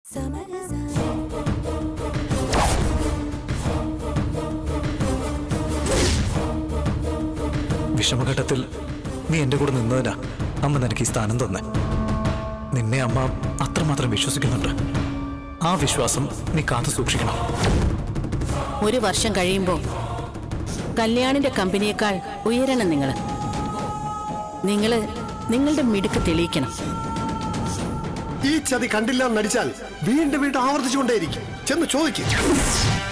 വിഷമഘട്ടത്തിൽ നീ എന്റെ കൂടെ നിന്നതിനാ അമ്മ നിനക്ക് ഈ സ്ഥാനം തന്നെ നിന്നെ അമ്മ അത്രമാത്രം വിശ്വസിക്കുന്നുണ്ട് ആ വിശ്വാസം നീ കാത്തു സൂക്ഷിക്കണം ഒരു വർഷം കഴിയുമ്പോൾ കല്യാണിന്റെ കമ്പനിയേക്കാൾ ഉയരണം നിങ്ങൾ നിങ്ങള് നിങ്ങളുടെ മിടുക്ക് തെളിയിക്കണം ഈ ചതി കണ്ടില്ല എന്ന് നടിച്ചാൽ വീണ്ടും വീണ്ടും ആവർത്തിച്ചുകൊണ്ടേയിരിക്കും ചെന്ന് ചോദിക്കും